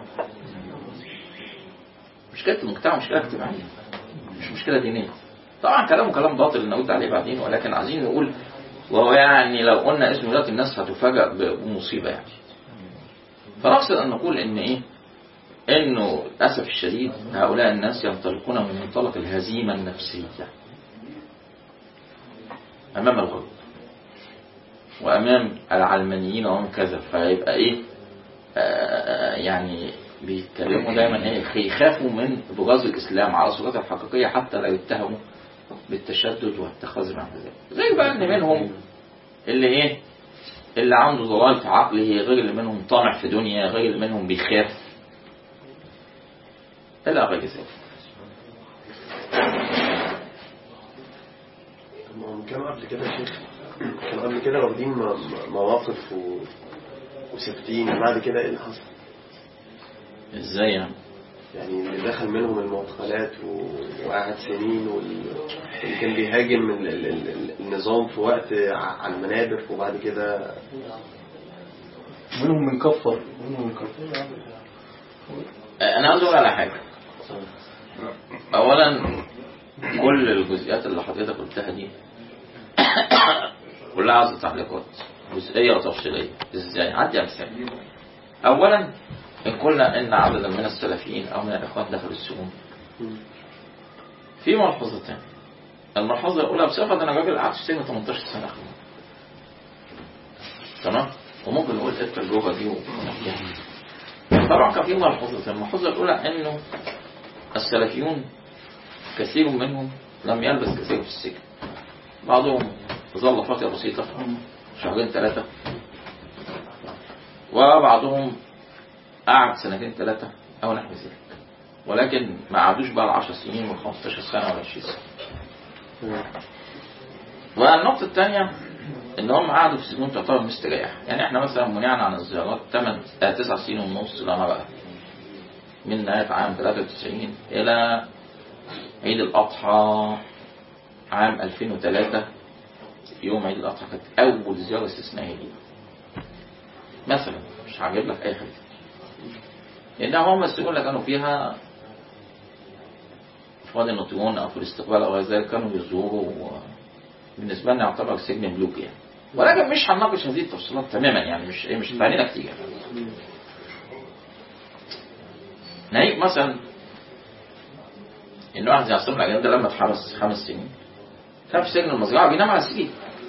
مشكله المجتمع مشكله اجتماعيه مش مشكله دينيه طبعا كلامه كلام باطل نرد عليه بعدين ولكن عايزين نقول وهو يعني لو قلنا اسم دلوقتي الناس هتفاجأ بمصيبه يعني فنقصد ان نقول ان ايه انه للاسف الشديد هؤلاء الناس ينطلقون من منطلق الهزيمه النفسيه امام الغرب وامام العلمانيين وهم كذا فيبقى ايه آه يعني بيتكلموا دايما ايه يخافوا من بغاز الاسلام على صورته الحقيقيه حتى لا يتهموا بالتشدد والتخاذل عن ذلك زي بقى ان منهم اللي ايه اللي عنده ضلال في عقله غير اللي منهم طامع في دنيا غير اللي منهم بيخاف الى غير ذلك طب ما هم كانوا قبل كده يا شيخ كانوا قبل كده واخدين م- م- مواقف و... وثابتين وبعد كده ايه اللي حصل؟ ازاي يعني يعني اللي دخل منهم المعتقلات و... وقعد سنين وال- واللي كان بيهاجم ال... ال... ال... النظام في وقت ع- على المنابر وبعد كده منهم من كفر منهم من كفر انا عاوز اقول على حاجه اولا كل الجزئيات اللي حضرتك قلتها دي كلها عايزه تعليقات جزئيه وتفصيليه ازاي عدي امثله اولا ان قلنا ان عددا من السلفيين او من الاخوان دخلوا السجون في ملحوظتين الملحوظه الاولى بصفه ان انا راجل قعدت في السجن 18 سنه أخوان. تمام وممكن نقول ايه التجربه دي ونحكيها طبعا كان في ملحوظتين الملحوظه الاولى انه السلفيون كثير منهم لم يلبس كثير في السجن بعضهم ظل فترة بسيطة شهرين ثلاثة وبعضهم قعد سنتين ثلاثة أو نحو ذلك ولكن ما قعدوش بقى 10 سنين و 15 سنة ولا 20 سنة والنقطة الثانية إن هم قعدوا في سجون تعتبر مستريح يعني إحنا مثلا منعنا عن الزيارات 8 9 سنين ونص لما بقى من نهاية عام 93 إلى عيد الأضحى عام 2003 يوم عيد الأضحى كانت أول زيارة استثنائية لينا مثلا مش هجيب لك أي حاجة لأن هم السجون اللي كانوا فيها أفراد النطيون أو في الاستقبال أو غير ذلك كانوا بيزوروا و- بالنسبة لنا يعتبر سجن ملوكي يعني ولكن مش هنناقش هذه التفصيلات تماما يعني مش إيه مش هتعنينا كتير ناهيك مثلا ان واحد زي عصام العجلان ده لما اتحبس خمس سنين كان في سجن المزرعه بينام على السرير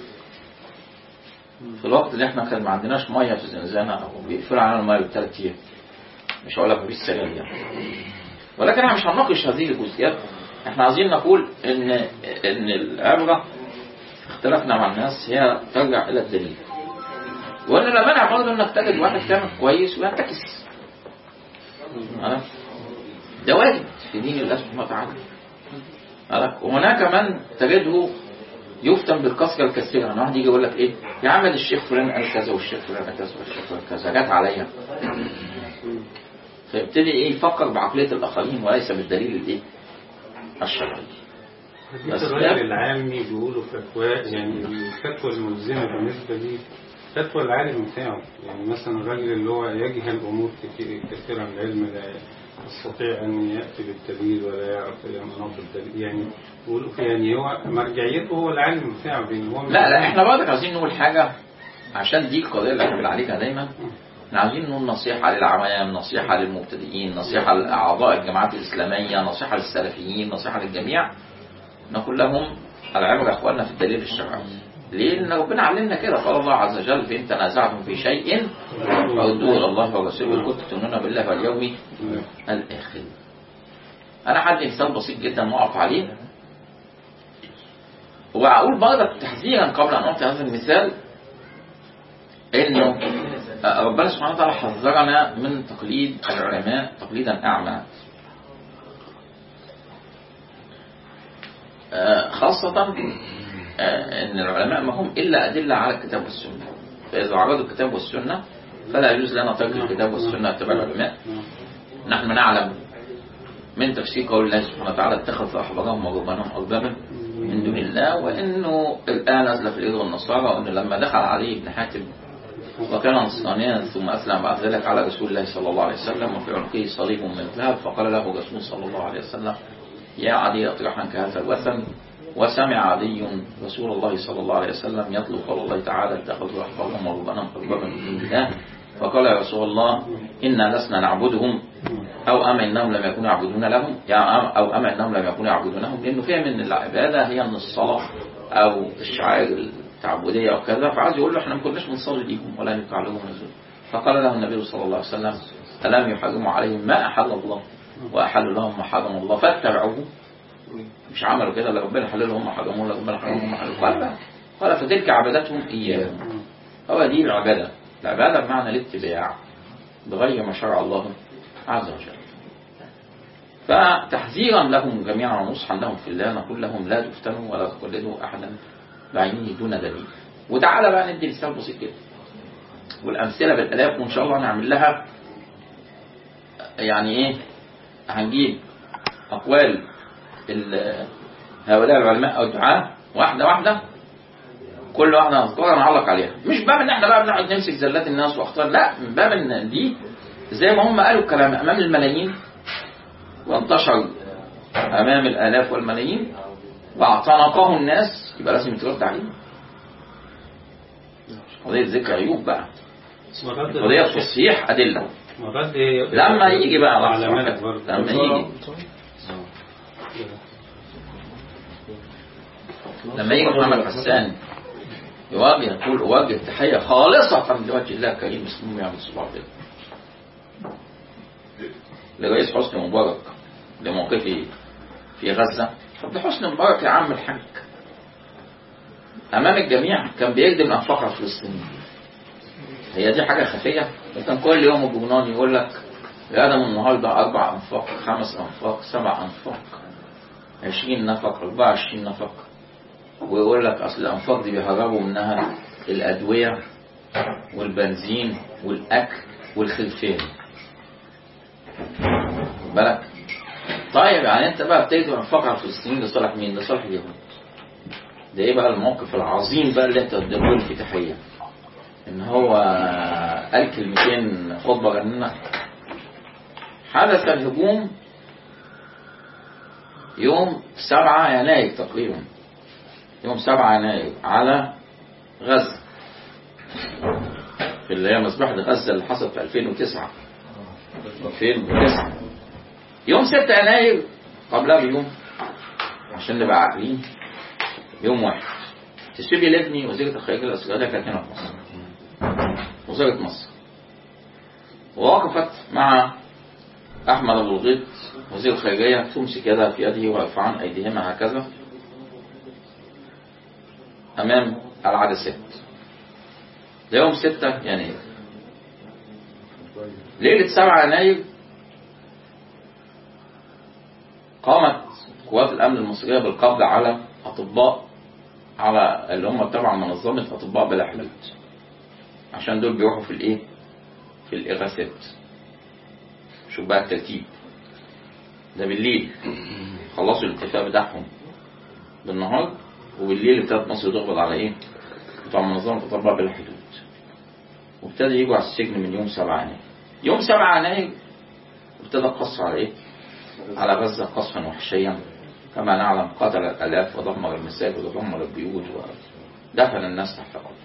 في الوقت اللي احنا كان ما عندناش ميه في الزنزانه او بيقفلوا علينا الميه بالثلاث ايام مش هقول لك مفيش سلام يعني ولكن احنا مش هنناقش هذه الجزئيات احنا عايزين نقول ان ان العبره في اختلافنا مع الناس هي ترجع الى الدليل وان لا مانع برضه انك تجد واحد كامل كويس وينتكس عارف؟ ده واجب في دين الله سبحانه وتعالى قالك وهناك من تجده يفتن بالكسرة الكثيرة أنا واحد يجي يقول لك إيه يا عم ده الشيخ فلان قال كذا والشيخ فلان قال كذا والشيخ فلان كذا جت عليا فيبتدي إيه يفكر بعقلية الآخرين وليس بالدليل الإيه الشرعي بس الراجل ده- العامي بيقولوا فتوى يعني الفتوى الملزمة بالنسبة لي فتوى العالم بتاعه يعني مثلا الراجل اللي هو يجهل أمور كتير كثيرة من العلم لا يستطيع أن يأتي بالدليل ولا يعرف إلى مناط الدليل يعني بيقولوا يعني هو مرجعيته هو العالم بتاعه بين هو لا لا احنا برضك عايزين نقول حاجة عشان دي القضية اللي احنا بنعالجها دايما احنا عايزين نقول نصيحة للعوام نصيحة للمبتدئين نصيحة لأعضاء الجماعات الإسلامية نصيحة للسلفيين نصيحة للجميع نقول لهم العبرة يا اخواننا في الدليل الشرعي ليه؟ لأن ربنا علمنا كده قال الله عز وجل فإن تنازعتم في شيء فردوه إلى الله ورسوله إن كنتم تؤمنون بالله واليوم الآخر أنا حد مثال بسيط جدا نقف عليه وأقول برضك تحذيرا قبل أن أعطي هذا المثال إنه ربنا سبحانه وتعالى حذرنا من تقليد العلماء تقليدا أعمى آه، خاصة آه، أن العلماء ما هم إلا أدلة على الكتاب والسنة فإذا عرضوا الكتاب والسنة فلا يجوز لنا ترك الكتاب والسنة اتباع العلماء نحن نعلم من تفسير قول الله سبحانه وتعالى اتخذ أحبارهم ورهبانهم أربابا من دون الله وإنه الآن نزل في اليهود والنصارى وإنه لما دخل علي بن حاتم وكان نصرانيا ثم أسلم بعد ذلك على رسول الله صلى الله عليه وسلم وفي عنقه صليب من ذهب فقال له الرسول صلى الله عليه وسلم يا عدي اطرح عنك هذا الوثن وسمع عدي رسول الله صلى الله عليه وسلم يتلو قول الله تعالى اتخذوا احبارهم ورهبانهم اربابا من دون الله فقال يا رسول الله انا لسنا نعبدهم او اما انهم لم يكونوا يعبدون لهم يا أم او اما انهم لم يكونوا يعبدونهم لانه فهم ان العباده هي ان الصلاه او الشعائر التعبديه او كذا فعايز يقول له احنا ما كناش بنصلي ليهم ولا نركع لهم نزول فقال له النبي صلى الله عليه وسلم الم يحرموا عليهم ما احل الله واحل لهم ما حرم الله فاتبعوه مش عملوا كده لا ربنا حلل هم حرموا ولا ربنا حرمهم هم حللوا قال لا قال فتلك عبادتهم اياهم هو دي العباده العباده بمعنى الاتباع بغير ما شرع الله عز وجل فتحذيرا لهم جميعا ونصحا لهم في الله نقول لهم لا تفتنوا ولا تقلدوا احدا بعينه دون دليل وتعالى بقى ندي مثال بسيط كده والامثله بالالاف وان شاء الله نعمل لها يعني ايه هنجيب اقوال ال- هؤلاء العلماء او الدعاة واحده واحده كل واحده نذكرها نعلق عليها مش باب ان احنا بقى بنقعد نمسك زلات الناس واخطار لا من باب ان دي زي ما هم قالوا الكلام امام الملايين وانتشر امام الالاف والملايين واعتنقه الناس يبقى لازم يترد عليه قضية ذكر عيوب بقى قضية تصحيح أدلة مرد لما يجي بقى لحظة علامات واحدة. برضه لما يجي لما يجي محمد حسان يواجه يقول أواجه تحية خالصة لوجه الله الكريم مسلم يعمل صباح كده لرئيس حسني مبارك لموقفه في غزة طب ده حسني مبارك يا عم الحاج أمام الجميع كان بيخدم أنفاق على الفلسطينيين هي دي حاجة خفية وكان كل يوم الجبنان يقول لك يا آدم النهاردة أربع أنفاق خمس أنفاق سبع أنفاق عشرين نفق أربعة وعشرين نفق ويقول لك أصل الأنفاق دي بيهربوا منها الأدوية والبنزين والأكل والخلفين خد بالك طيب يعني أنت بقى بتجد أنفاق على الفلسطينيين لصالح مين؟ لصالح اليهود ده إيه بقى الموقف العظيم بقى اللي أنت قدمه في تحية إن هو قال كلمتين خطبة جنة حدث الهجوم يوم 7 يناير تقريبا يوم 7 يناير على غزة في اللي هي مذبحة غزة اللي حصلت في 2009 2009 يوم 6 يناير قبلها بيوم عشان نبقى عاقلين يوم واحد تسيبي لابني وزيرة الخارجية الأسرائيلية كانت هنا في مصر وزارة مصر ووقفت مع أحمد أبو الغيط وزير الخارجية تمسك يدها في يده ويرفعان أيديهما هكذا أمام العدسات ده يوم 6 يناير ليلة 7 يناير قوات الامن المصريه بالقبض على اطباء على اللي هم تبع منظمه اطباء بلا حدود عشان دول بيروحوا في الايه في الاغاثات شوف بقى الترتيب ده بالليل خلصوا الاتفاق بتاعهم بالنهار وبالليل ابتدت مصر تقبض على ايه بتوع منظمه اطباء بلا حدود وابتدى يجوا على السجن من يوم 7 يناير يوم 7 يناير ابتدى القصف على ايه على غزة قصفا وحشيا كما نعلم قتل الآلاف ودمر المساجد ودمر البيوت ودفن الناس تحت الأرض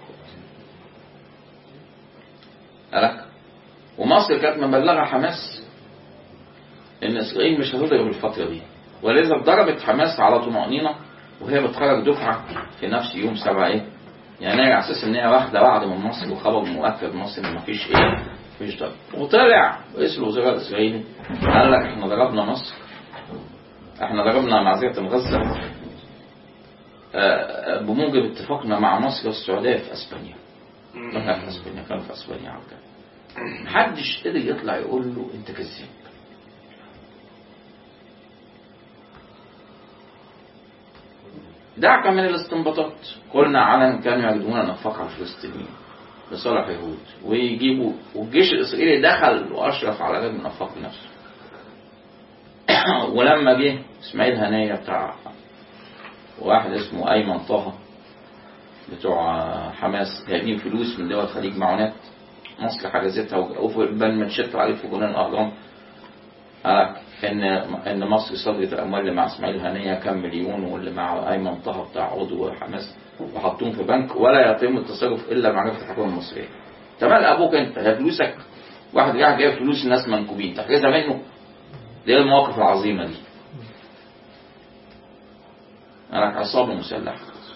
ألك ومصر كانت مبلغة حماس إن إسرائيل مش هتضرب الفترة دي ولذا ضربت حماس على طمأنينة وهي بتخرج دفعة في نفس يوم 7 إيه يناير على أساس إن هي واخدة وعد من مصر وخبر مؤكد مصر إن مفيش إيه مفيش ضرب وطلع رئيس الوزراء الإسرائيلي قال لك إحنا ضربنا مصر احنا ضربنا معزية غزة آه، بموجب اتفاقنا مع مصر والسعودية في اسبانيا ما كان في اسبانيا كانوا في اسبانيا على كده محدش قدر يطلع يقول له انت كذاب دعك من الاستنباطات قلنا علنا كانوا يجدون نفاق على الفلسطينيين لصالح يهود ويجيبوا والجيش الاسرائيلي دخل واشرف على غير النفاق نفسه ولما جه اسماعيل هنية بتاع واحد اسمه ايمن طه بتوع حماس جايبين فلوس من دول الخليج معونات مصر حجزتها وبل منشط عليه في جنان الاهرام قال ان ان مصر صدرت الاموال اللي مع اسماعيل هنية كام مليون واللي مع ايمن طه بتاع عضو حماس وحطوهم في بنك ولا يتم التصرف الا بمعرفه الحكومه المصريه. تمام ابوك انت هي فلوسك واحد قاعد جايب فلوس الناس منكوبين تحجزها منه دي المواقف العظيمه دي. انا عصابه مسلحه.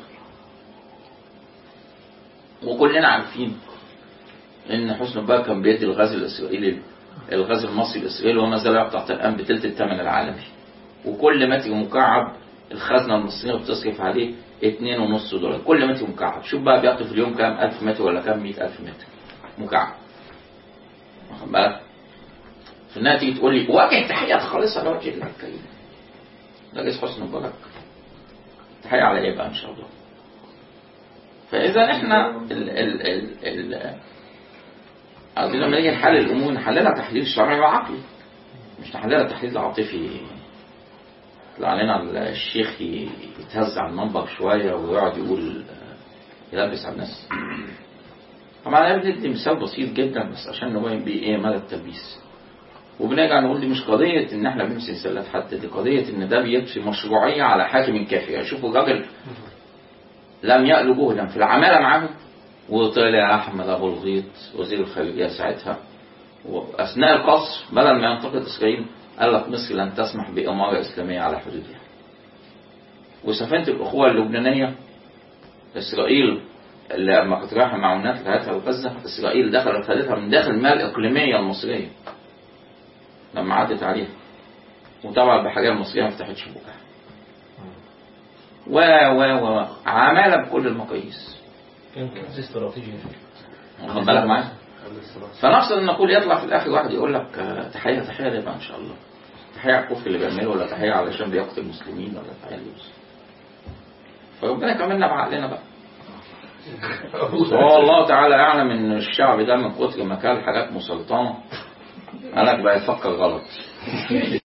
وكلنا عارفين ان حسن مبارك كان بيدي الغاز الاسرائيلي الغاز المصري الاسرائيلي وما زال يقطع الان بثلث الثمن العالمي وكل متر مكعب الخزنه المصريه بتصرف عليه 2.5 دولار كل متر مكعب شوف بقى بيعطي في اليوم كام 1000 متر ولا كام 100000 متر مكعب واخد بالك في النهايه تيجي تقول لي وجه تحيات خالصه لوجه الله الكريم ده رئيس حسن مبارك تحيه على ايه بقى ان شاء الله فاذا احنا ال ال ال ال عايزين لما نيجي نحلل الامور نحللها تحليل شرعي وعقلي مش نحللها تحليل عاطفي يطلع علينا الشيخ يتهز على المنبر شويه ويقعد يقول يلبس على الناس طبعا انا بدي مثال بسيط جدا بس عشان نبين بيه ايه مدى التلبيس وبنرجع نقول دي مش قضية إن إحنا بنمسك سلات حد دي قضية إن ده بيضفي مشروعية على حاكم كافر يعني شوفوا الراجل لم يألو جهدا في العمالة معاهم وطلع أحمد أبو الغيط وزير الخارجية ساعتها وأثناء القصف بدل ما ينتقد إسرائيل قال لك مصر لن تسمح بإمارة إسلامية على حدودها وسفينة الأخوة اللبنانية إسرائيل اللي لما كانت رايحة معونات لغايتها لغزة إسرائيل دخلت خدتها من داخل المال الإقليمية المصرية لما عدت عليها وطبعا البحرية المصرية ما فتحتش بقها و و و عمالة بكل المقاييس كان كنز استراتيجي واخد بالك معايا فنقصد ان نقول يطلع في الاخر واحد يقول لك آه، تحيه تحيه ليه بقى ان شاء الله تحيه على الكفر اللي بيعمله ولا تحيه علشان بيقتل المسلمين ولا تحيه ليوسف فربنا يكملنا بعقلنا بقى هو الله تعالى يعلم ان الشعب ده من كتر ما كان حاجات مسلطنه قالك بقى يفكر غلط